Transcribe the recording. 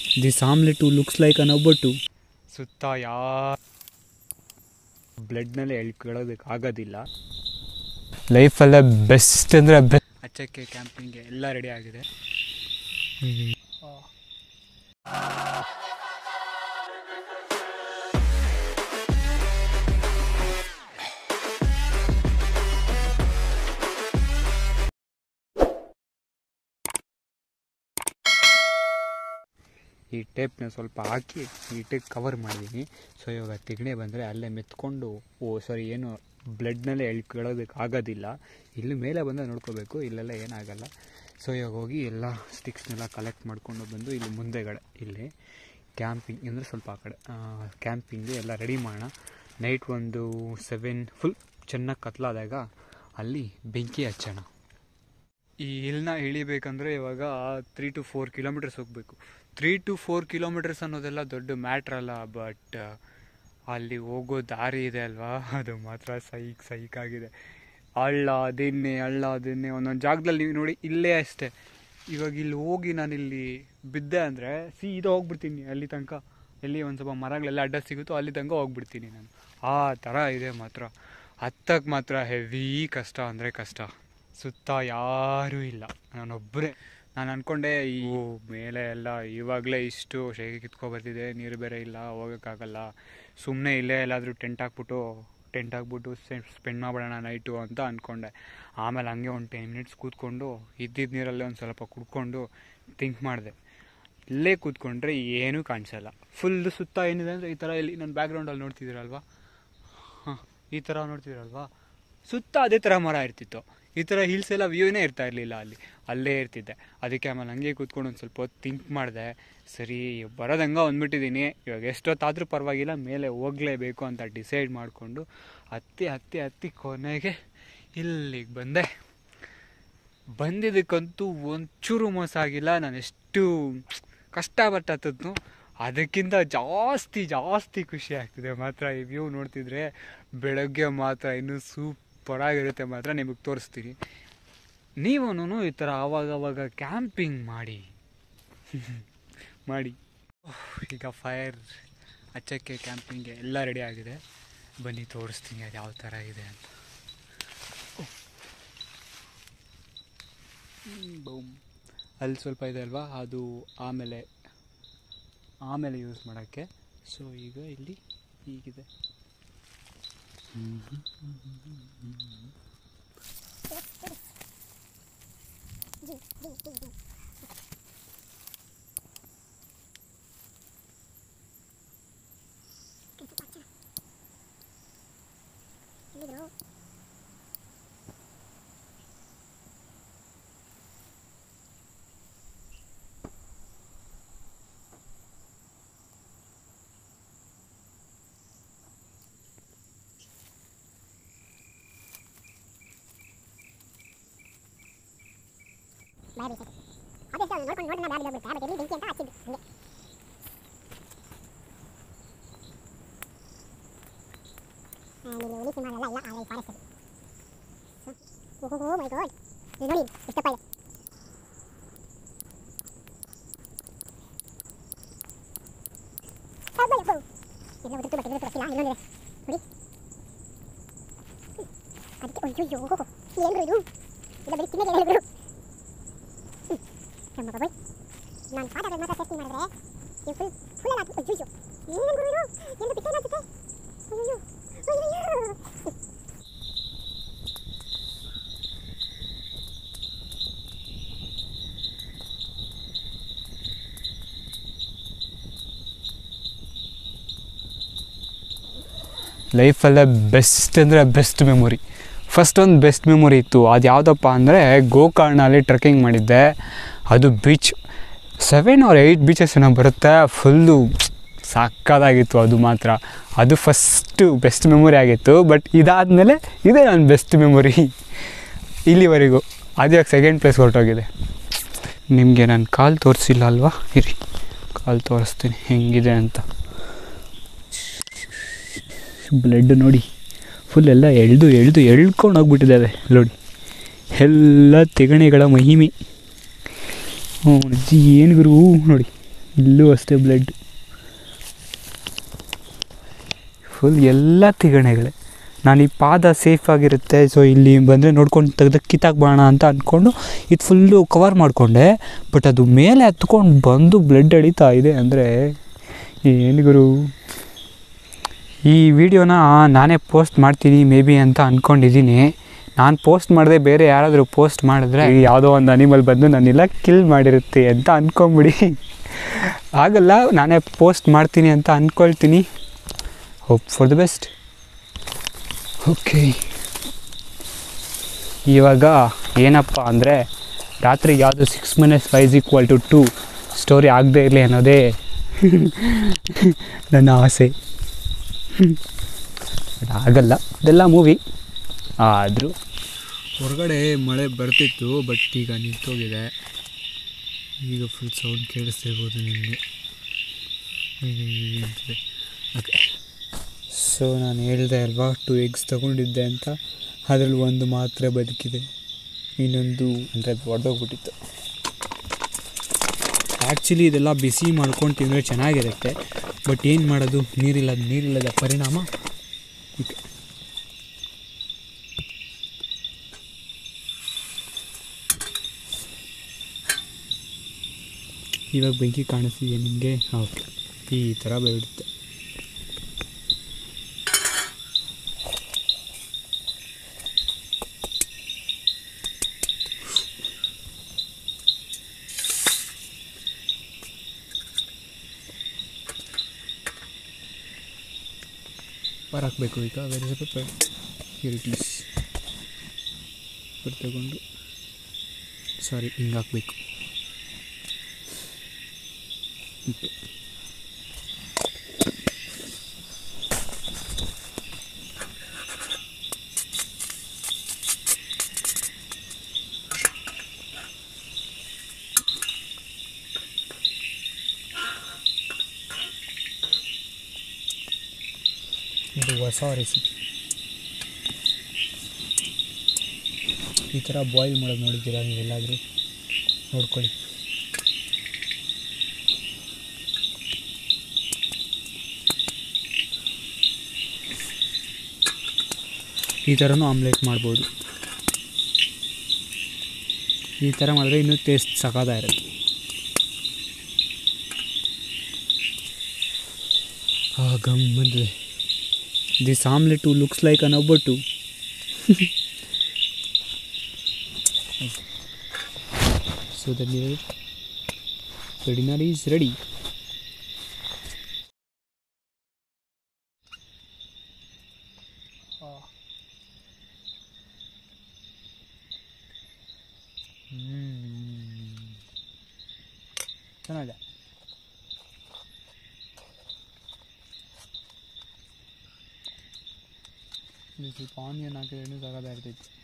This omelette looks like an obbattu ಸುತ್ತ ಯಾ ಬ್ಲಡ್ನಲ್ಲೇ ಎಳ್ಕೊಳ್ಳೋದಕ್ಕೆ ಆಗೋದಿಲ್ಲ ಲೈಫಲ್ಲೇ best ಅಂದರೆ ಬೆಸ್ಟ್ ಅಚ್ಚಕ್ಕೆ ಕ್ಯಾಂಪಿಂಗ್ಗೆ ಎಲ್ಲ ರೆಡಿ ಆಗಿದೆ ಈ ಟೇಪ್ನ ಸ್ವಲ್ಪ ಹಾಕಿ ನೀಟಾಗಿ ಕವರ್ ಮಾಡಿದ್ದೀನಿ ಸೊ ಇವಾಗ ತಿಗಣೆ ಬಂದರೆ ಅಲ್ಲೇ ಮೆತ್ಕೊಂಡು ಓ ಸಾರಿ ಏನು ಬ್ಲಡ್ನಲ್ಲೇ ಎಳ್ಕೊಳ್ಳೋದಕ್ಕೆ ಆಗೋದಿಲ್ಲ ಇಲ್ಲಿ ಮೇಲೆ ಬಂದರೆ ನೋಡ್ಕೋಬೇಕು ಇಲ್ಲೆಲ್ಲ ಏನಾಗಲ್ಲ ಸೊ ಇವಾಗ ಹೋಗಿ ಎಲ್ಲ ಸ್ಟಿಕ್ಸ್ನೆಲ್ಲ ಕಲೆಕ್ಟ್ ಮಾಡ್ಕೊಂಡು ಬಂದು ಇಲ್ಲಿ ಮುಂದೆಗಡೆ ಇಲ್ಲಿ ಕ್ಯಾಂಪಿಂಗ್ ಅಂದರೆ ಸ್ವಲ್ಪ ಆ ಕಡೆ ಕ್ಯಾಂಪಿಂಗು ಎಲ್ಲ ರೆಡಿ ಮಾಡೋಣ ನೈಟ್ ಒಂದು ಸೆವೆನ್ ಫುಲ್ ಚೆನ್ನಾಗಿ ಕತ್ಲಾದಾಗ ಅಲ್ಲಿ ಬೆಂಕಿ ಹಚ್ಚೋಣ ಈ ಹಿಲ್ನ ಇಳಿಬೇಕಂದ್ರೆ ಇವಾಗ ತ್ರೀ ಟು ಫೋರ್ ಕಿಲೋಮೀಟರ್ಸ್ ಹೋಗಬೇಕು ತ್ರೀ ಟು ಫೋರ್ ಕಿಲೋಮೀಟರ್ಸ್ ಅನ್ನೋದೆಲ್ಲ ದೊಡ್ಡ ಮ್ಯಾಟ್ರ್ ಅಲ್ಲ ಬಟ್ ಅಲ್ಲಿ ಹೋಗೋ ದಾರಿ ಇದೆ ಅಲ್ವಾ ಅದು ಮಾತ್ರ ಸೈಕ್ ಸೈಕ್ ಆಗಿದೆ ಹಳ್ಳ ಅದನ್ನೇ ಹಳ್ಳ ಅದನ್ನೇ ಒಂದೊಂದು ಜಾಗದಲ್ಲಿ ನೀವು ನೋಡಿ ಇಲ್ಲೇ ಅಷ್ಟೇ ಇವಾಗ ಇಲ್ಲಿ ಹೋಗಿ ನಾನು ಇಲ್ಲಿ ಬಿದ್ದೆ ಅಂದರೆ ಸೀದಾ ಹೋಗ್ಬಿಡ್ತೀನಿ ಅಲ್ಲಿ ತನಕ ಎಲ್ಲಿ ಒಂದು ಸ್ವಲ್ಪ ಮರಗಳೆಲ್ಲ ಅಡ್ಡ ಸಿಗುತ್ತೋ ಅಲ್ಲಿ ತನಕ ಹೋಗ್ಬಿಡ್ತೀನಿ ನಾನು ಆ ಥರ ಇದೆ ಮಾತ್ರ ಹತ್ತಕ್ಕೆ ಮಾತ್ರ ಹೆವಿ ಕಷ್ಟ ಅಂದರೆ ಕಷ್ಟ ಸುತ್ತ ಯಾರೂ ಇಲ್ಲ ನಾನೊಬ್ಬರೇ ನಾನು ಅಂದ್ಕೊಂಡೆ ಈ ಮೇಲೆ ಎಲ್ಲ ಇವಾಗಲೇ ಇಷ್ಟು ಶೇಗೆ ಕಿತ್ಕೊ ಬರ್ತಿದೆ ನೀರು ಬೇರೆ ಇಲ್ಲ ಹೋಗೋಕ್ಕಾಗಲ್ಲ ಸುಮ್ಮನೆ ಇಲ್ಲೇ ಎಲ್ಲಾದರೂ ಟೆಂಟ್ ಹಾಕ್ಬಿಟ್ಟು ಟೆಂಟ್ ಹಾಕ್ಬಿಟ್ಟು ಸ್ಪೆಂಡ್ ಮಾಡ್ಬಿಡೋಣ ನೈಟು ಅಂತ ಅಂದ್ಕೊಂಡೆ ಆಮೇಲೆ ಹಂಗೆ ಒಂದು ಟೆನ್ ಮಿನಿಟ್ಸ್ ಕೂತ್ಕೊಂಡು ಇದ್ದಿದ್ದ ನೀರಲ್ಲೇ ಒಂದು ಸ್ವಲ್ಪ ಕುಡ್ಕೊಂಡು ಥಿಂಕ್ ಮಾಡಿದೆ ಇಲ್ಲೇ ಕೂತ್ಕೊಂಡ್ರೆ ಏನೂ ಕಾಣಿಸಲ್ಲ ಫುಲ್ ಸುತ್ತ ಏನಿದೆ ಅಂದರೆ ಈ ಥರ ಇಲ್ಲಿ ನನ್ನ ಬ್ಯಾಕ್ಗ್ರೌಂಡಲ್ಲಿ ನೋಡ್ತಿದ್ದೀರಲ್ವಾ ಹಾಂ ಈ ಥರ ನೋಡ್ತಿದ್ದೀರಲ್ವಾ ಸುತ್ತ ಅದೇ ಥರ ಮರ ಇರ್ತಿತ್ತು ಈ ಥರ ಹಿಲ್ಸ್ ಎಲ್ಲ ವ್ಯೂನೇ ಇರ್ತಾ ಇರಲಿಲ್ಲ ಅಲ್ಲಿ ಅಲ್ಲೇ ಇರ್ತಿದ್ದೆ ಅದಕ್ಕೆ ಆಮೇಲೆ ಹಂಗೆ ಕೂತ್ಕೊಂಡು ಒಂದು ಸ್ವಲ್ಪ ಹೊತ್ತು ಥಿಂಕ್ ಮಾಡಿದೆ ಸರಿ ಬರೋದಂಗೆ ಅಂದ್ಬಿಟ್ಟಿದ್ದೀನಿ ಇವಾಗ ಎಷ್ಟೊತ್ತಾದರೂ ಪರವಾಗಿಲ್ಲ ಮೇಲೆ ಹೋಗಲೇಬೇಕು ಅಂತ ಡಿಸೈಡ್ ಮಾಡಿಕೊಂಡು ಹತ್ತಿ ಹತ್ತಿ ಹತ್ತಿ ಕೊನೆಗೆ ಇಲ್ಲಿಗೆ ಬಂದೆ ಬಂದಿದ್ದಕ್ಕಂತೂ ಒಂಚೂರು ಮೋಸ ಆಗಿಲ್ಲ ನಾನು ಎಷ್ಟು ಕಷ್ಟಪಟ್ಟು ಹತ್ತದ್ನು ಅದಕ್ಕಿಂತ ಜಾಸ್ತಿ ಜಾಸ್ತಿ ಖುಷಿ ಆಗ್ತಿದೆ ಮಾತ್ರ ಈ ವ್ಯೂ ನೋಡ್ತಿದ್ರೆ ಬೆಳಗ್ಗೆ ಮಾತ್ರ ಇನ್ನೂ ಸೂಪರಾಗಿರುತ್ತೆ ಮಾತ್ರ ನಿಮಗೆ ತೋರಿಸ್ತೀನಿ ನೀವೂ ಈ ಥರ ಆವಾಗವಾಗ ಕ್ಯಾಂಪಿಂಗ್ ಮಾಡಿ ಮಾಡಿ ಈಗ ಫೈರ್ ಹಚ್ಚಕ್ಕೆ ಕ್ಯಾಂಪಿಂಗ್ಗೆ ಎಲ್ಲ ರೆಡಿ ಆಗಿದೆ ಬನ್ನಿ ತೋರಿಸ್ತೀನಿ ಅದು ಯಾವ ಥರ ಇದೆ ಅಂತ ಬೌಮ್ ಅಲ್ಲಿ ಸ್ವಲ್ಪ ಇದೆ ಅಲ್ವಾ ಅದು ಆಮೇಲೆ ಆಮೇಲೆ ಯೂಸ್ ಮಾಡೋಕ್ಕೆ ಸೊ ಈಗ ಇಲ್ಲಿ ಹೀಗಿದೆ ಭಯ ಬೀಳ್ತೈತೆ ಅದೇ ಸರ್ ನೋಡ್ಕೊಂಡು ನೋಡಿ ಬ್ಯಾಗ್ ಹೋಗ್ಬಿಡ್ತೆ ಬಟ್ ಎಲ್ಲಿ ಬೆಂಕಿ ಅಂತ ಹಚ್ಚಿದ್ದು ಹಂಗೆ ಇಲ್ಲಿ ಹುಲಿ ಸಿಂಹಗಳೆಲ್ಲ ಇಲ್ಲ ಆ ಫಾರೆಸ್ಟ್ ಓಹೋ ಮೈ ಗಾಡ್ ಇದು ನೋಡಿ ಎಷ್ಟಪ್ಪ ಇದೆ ಅಬ್ಬಯ್ಯಬ್ಬೋ. ಎಲ್ಲ ಉದುರ್ತು ಬಟ್ಟೆ ಉದುರ್ತು ಗೊತ್ತಿಲ್ಲ ಇನ್ನೊಂದಿದೆ ನೋಡಿ ಅದಕ್ಕೆ ಅಯ್ಯೋ ಏನು ಗುರು ಇದು ಇದು ಬರೀ ತಿನ್ನಕ್ಕೆ ಏನು ಗುರು ನಮ್ಮ ಬಾಯ್ ನಾನು ಪಾಠಗಳು ಮಾತ್ರ ಸೇರ್ತೀನಿ ಮಾಡಿದ್ರೆ ನೀವು ಫುಲ್ ಫುಲ್ ಎಲ್ಲ ಹಾಕಿ ಅಯ್ಯೋ ಏನು ಗುರು ಇದು ಎಂದು ಬಿಟ್ಟೆ ಅನ್ಸುತ್ತೆ ಅಯ್ಯೋ ಅಯ್ಯೋ ಲೈಫಲ್ಲೇ ಬೆಸ್ಟ್ ಅಂದರೆ ಬೆಸ್ಟ್ ಮೆಮೊರಿ ಫಸ್ಟ್ ಒಂದು ಬೆಸ್ಟ್ ಮೆಮೊರಿ ಇತ್ತು ಅದು ಯಾವುದಪ್ಪ ಅಂದರೆ ಗೋಕರ್ಣಲ್ಲಿ ಟ್ರೆಕ್ಕಿಂಗ್ ಮಾಡಿದ್ದೆ ಅದು beach seven or eight beaches ಏನೋ ಬರುತ್ತೆ ಫುಲ್ಲು ಸಕ್ಕದಾಗಿತ್ತು ಅದು ಮಾತ್ರ ಅದು ಫಸ್ಟು ಬೆಸ್ಟ್ ಮೆಮೊರಿ ಆಗಿತ್ತು ಬಟ್ ಇದಾದಮೇಲೆ ಇದೇ ನನ್ನ ಬೆಸ್ಟ್ ಮೆಮೊರಿ ಇಲ್ಲಿವರೆಗೂ ಅದು ಇವಾಗ ಸೆಕೆಂಡ್ ಪ್ಲೇಸ್ ಹೊರಟೋಗಿದೆ ನಿಮಗೆ ನಾನು ಕಾಲು ತೋರಿಸಿಲ್ಲ ಅಲ್ವಾ ಇರಿ ಕಾಲು ತೋರಿಸ್ತೀನಿ ಹೆಂಗಿದೆ ಅಂತ ಬ್ಲಡ್ ನೋಡಿ ಫುಲ್ ಎಲ್ಲ ಎಳ್ದು ಎಳ್ದು ಎಳ್ಕೊಂಡು ಹೋಗ್ಬಿಟ್ಟಿದ್ದಾವೆ ನೋಡಿ ಎಲ್ಲ ತೆಗಣೆಗಳ ಮಹಿಮೆ ಹ್ಞೂ ಅಜ್ಜಿ ಏನು ಗುರು ನೋಡಿ ಇಲ್ಲೂ ಅಷ್ಟೇ ಬ್ಲಡ್ ಫುಲ್ ಎಲ್ಲ ತಿಗಣೆಗಳೇ ನಾನು ಈ ಪಾದ ಸೇಫ್ ಆಗಿರುತ್ತೆ ಸೊ ಇಲ್ಲಿ ಬಂದರೆ ನೋಡ್ಕೊಂಡು ತೆಗ್ದು ಕಿತ್ತಾಕ್ಬೋಣ ಅಂತ ಅಂದ್ಕೊಂಡು ಇದು ಫುಲ್ಲು ಕವರ್ ಮಾಡಿಕೊಂಡೆ ಬಟ್ ಅದು ಮೇಲೆ ಹತ್ಕೊಂಡು ಬಂದು ಬ್ಲಡ್ ಎಳಿತಾ ಇದೆ ಅಂದರೆ ಏನು ಗುರು ಈ ವಿಡಿಯೋನ ನಾನೇ ಪೋಸ್ಟ್ ಮಾಡ್ತೀನಿ ಮೇ ಬಿ ಅಂತ ಅಂದ್ಕೊಂಡಿದ್ದೀನಿ ನಾನು ಪೋಸ್ಟ್ ಮಾಡದೆ ಬೇರೆ ಯಾರಾದರೂ ಪೋಸ್ಟ್ ಮಾಡಿದ್ರೆ ಯಾವುದೋ ಒಂದು ಅನಿಮಲ್ ಬಂದು ನನ್ನೆಲ್ಲ ಕಿಲ್ ಮಾಡಿರುತ್ತೆ ಅಂತ ಅಂದ್ಕೊಂಬಿಡಿ ಆಗಲ್ಲ ನಾನೇ ಪೋಸ್ಟ್ ಮಾಡ್ತೀನಿ ಅಂತ ಅಂದ್ಕೊಳ್ತೀನಿ hope for the best okay ಇವಾಗ ಏನಪ್ಪ ಅಂದರೆ ರಾತ್ರಿ ಯಾವುದು six minutes fives equal to two story ಆಗದೇ ಇರಲಿ ಅನ್ನೋದೇ ನನ್ನ ಆಸೆ But ಆಗಲ್ಲ ಅದೆಲ್ಲ ಮೂವಿ ಆದರೂ ಹೊರಗಡೆ ಮಳೆ ಬರ್ತಿತ್ತು ಬಟ್ ಈಗ ನಿಂತೋಗಿದೆ ಈಗ ಫುಲ್ ಸೌಂಡ್ ಕೇಳಿಸ್ತಿರ್ಬೋದು ನಿಮಗೆ ಅಂತಿದೆ ಓಕೆ ಸೊ ನಾನು ಹೇಳಿದೆ ಅಲ್ವಾ ಟು ಎಗ್ಸ್ ತೊಗೊಂಡಿದ್ದೆ ಅಂತ ಅದರಲ್ಲಿ ಒಂದು ಮಾತ್ರ ಬದುಕಿದೆ ಇನ್ನೊಂದು ಅಂದರೆ ಒಡೆದೋಗ್ಬಿಟ್ಟಿತ್ತು ಆ್ಯಕ್ಚುಲಿ ಇದೆಲ್ಲ ಬಿಸಿ ಮಾಡ್ಕೊಂಡು ತಿಂದರೆ ಚೆನ್ನಾಗಿರುತ್ತೆ ಬಟ್ ಏನು ಮಾಡೋದು ನೀರಿಲ್ಲ ನೀರಿಲ್ಲದ ಪರಿಣಾಮ ಓಕೆ ಇವಾಗ ಬೆಂಕಿ ಕಾಣಿಸ್ತಿದೆ ನಿಮಗೆ ಓಕೆ ಈ ಥರ ಬೆಳೆಯುತ್ತೆ ಪರ್ ಹಾಕಬೇಕು ಈಗ very pepper here it is pepper ತಗೊಂಡು ಸಾರಿ ಹಿಂಗೆ ಹಾಕಬೇಕು ಇದು ಹೊಸ ರೆಸಿಪಿ ಈ ಥರ ಬಾಯ್ಲ್ ಮಾಡೋದು ನೋಡಿದ್ದೀರಾ ನೀವೆಲ್ಲಾದರೂ ನೋಡ್ಕೊಳ್ಳಿ ಈ ಥರನೂ ಆಮ್ಲೆಟ್ ಮಾಡ್ಬೋದು ಈ ಥರ ಮಾಡಿದ್ರೆ ಇನ್ನೂ ಟೇಸ್ಟ್ ಸಖಾದ ಇರುತ್ತೆ ಆ ಗಮ್ ಬಂದಿದೆ this omelette looks like an obbattu so the the dinner is ready ಚೆನ್ನಾಗಿದೆ ಇದು ಸ್ವಲ್ಪ ಆನಿಯನ್ ಹಾಕಿದ್ರೆ ಇನ್ನೂ ಸಾಕಾದ ಇರ್ತೈತೆ